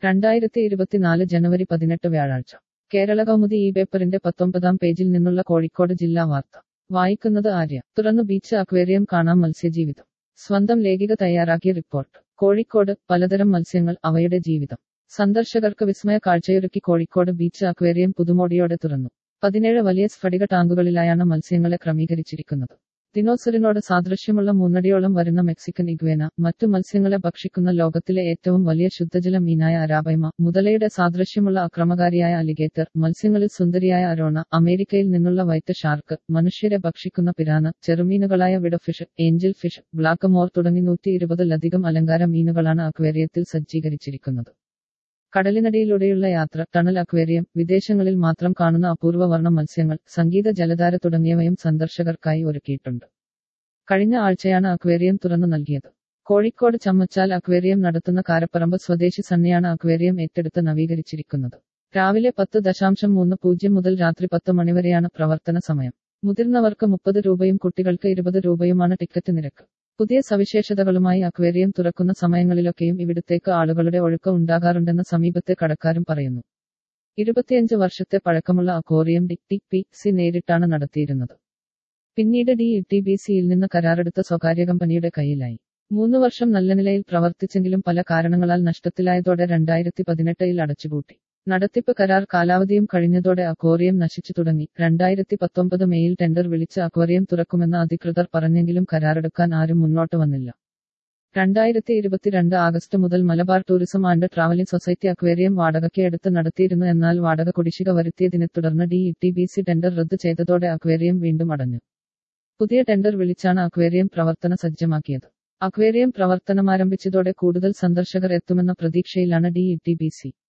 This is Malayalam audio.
രണ്ടായിരത്തി ഇരുപത്തിനാല് ജനുവരി പതിനെട്ട് വ്യാഴാഴ്ച കേരള കൗമുദി ഈ പേപ്പറിന്റെ പത്തൊമ്പതാം പേജിൽ നിന്നുള്ള കോഴിക്കോട് ജില്ലാ വാർത്ത വായിക്കുന്നത് ആര്യ തുറന്നു ബീച്ച് അക്വേറിയം കാണാം മത്സ്യജീവിതം സ്വന്തം ലേഖിക തയ്യാറാക്കിയ റിപ്പോർട്ട് കോഴിക്കോട് പലതരം മത്സ്യങ്ങൾ അവയുടെ ജീവിതം സന്ദർശകർക്ക് വിസ്മയ കാഴ്ചയൊരുക്കി കോഴിക്കോട് ബീച്ച് അക്വേറിയം പുതുമോടിയോടെ തുറന്നു പതിനേഴ് വലിയ സ്ഫടിക ടാങ്കുകളിലായാണ് മത്സ്യങ്ങളെ ക്രമീകരിച്ചിരിക്കുന്നത് ദിനോസറിനോട് സാദൃശ്യമുള്ള മൂന്നടിയോളം വരുന്ന മെക്സിക്കൻ ഇഗ്വേന മറ്റു മത്സ്യങ്ങളെ ഭക്ഷിക്കുന്ന ലോകത്തിലെ ഏറ്റവും വലിയ ശുദ്ധജല മീനായ അരാബൈമ മുതലയുടെ സാദൃശ്യമുള്ള അക്രമകാരിയായ അലിഗേറ്റർ മത്സ്യങ്ങളിൽ സുന്ദരിയായ അരോണ അമേരിക്കയിൽ നിന്നുള്ള വൈറ്റ് ഷാർക്ക് മനുഷ്യരെ ഭക്ഷിക്കുന്ന പിരാന ചെറുമീനുകളായ വിഡഫിഷ് ഏഞ്ചൽ ഫിഷ് ബ്ലാക്ക് മോർ തുടങ്ങി നൂറ്റി ഇരുപതിലധികം അലങ്കാര മീനുകളാണ് അക്വേറിയത്തിൽ സജ്ജീകരിച്ചിരിക്കുന്നത് കടലിനടിയിലൂടെയുള്ള യാത്ര ടണൽ അക്വേറിയം വിദേശങ്ങളിൽ മാത്രം കാണുന്ന അപൂർവ വർണ്ണ മത്സ്യങ്ങൾ സംഗീത ജലധാര തുടങ്ങിയവയും സന്ദർശകർക്കായി ഒരുക്കിയിട്ടുണ്ട് കഴിഞ്ഞ ആഴ്ചയാണ് അക്വേറിയം തുറന്നു നൽകിയത് കോഴിക്കോട് ചമ്മച്ചാൽ അക്വേറിയം നടത്തുന്ന കാരപ്പറമ്പ് സ്വദേശി സണ്ണിയാണ് അക്വേറിയം ഏറ്റെടുത്ത് നവീകരിച്ചിരിക്കുന്നത് രാവിലെ പത്ത് ദശാംശം മൂന്ന് പൂജ്യം മുതൽ രാത്രി പത്ത് മണിവരെയാണ് പ്രവർത്തന സമയം മുതിർന്നവർക്ക് മുപ്പത് രൂപയും കുട്ടികൾക്ക് ഇരുപത് രൂപയുമാണ് ടിക്കറ്റ് നിരക്ക് പുതിയ സവിശേഷതകളുമായി അക്വേറിയം തുറക്കുന്ന സമയങ്ങളിലൊക്കെയും ഇവിടത്തേക്ക് ആളുകളുടെ ഒഴുക്ക് ഉണ്ടാകാറുണ്ടെന്ന് സമീപത്തെ കടക്കാരും പറയുന്നു ഇരുപത്തിയഞ്ച് വർഷത്തെ പഴക്കമുള്ള aquarium D T P C നേരിട്ടാണ് നടത്തിയിരുന്നത് പിന്നീട് ഡി ടി ബി സിയിൽ നിന്ന് കരാറെടുത്ത സ്വകാര്യ കമ്പനിയുടെ കയ്യിലായി മൂന്ന് വർഷം നല്ല നിലയിൽ പ്രവർത്തിച്ചെങ്കിലും പല കാരണങ്ങളാൽ നഷ്ടത്തിലായതോടെ രണ്ടായിരത്തി പതിനെട്ടിൽ അടച്ചുപൂട്ടി നടത്തിപ്പ് കരാർ കാലാവധിയും കഴിഞ്ഞതോടെ അക്വേറിയം നശിച്ചു തുടങ്ങി രണ്ടായിരത്തി പത്തൊമ്പത് മെയിൽ ടെൻഡർ വിളിച്ച് അക്വേറിയം തുറക്കുമെന്ന് അധികൃതർ പറഞ്ഞെങ്കിലും കരാറെടുക്കാൻ ആരും മുന്നോട്ട് വന്നില്ല രണ്ടായിരത്തി ഇരുപത്തിരണ്ട് ആഗസ്റ്റ് മുതൽ Malabar tourism and travelling society aquarium വാടകയ്ക്ക് എടുത്ത് നടത്തിയിരുന്നു എന്നാൽ വാടക കുടിശ്ശിക വരുത്തിയതിനെ തുടർന്ന് D T B C tender റദ്ദ് ചെയ്തതോടെ അക്വേറിയം വീണ്ടും അടഞ്ഞു പുതിയ ടെൻഡർ വിളിച്ചാണ് അക്വേറിയം പ്രവർത്തന സജ്ജമാക്കിയത് അക്വേറിയം പ്രവർത്തനമാരംഭിച്ചതോടെ കൂടുതൽ സന്ദർശകർ എത്തുമെന്ന പ്രതീക്ഷയിലാണ് ഡി ടി ബി സി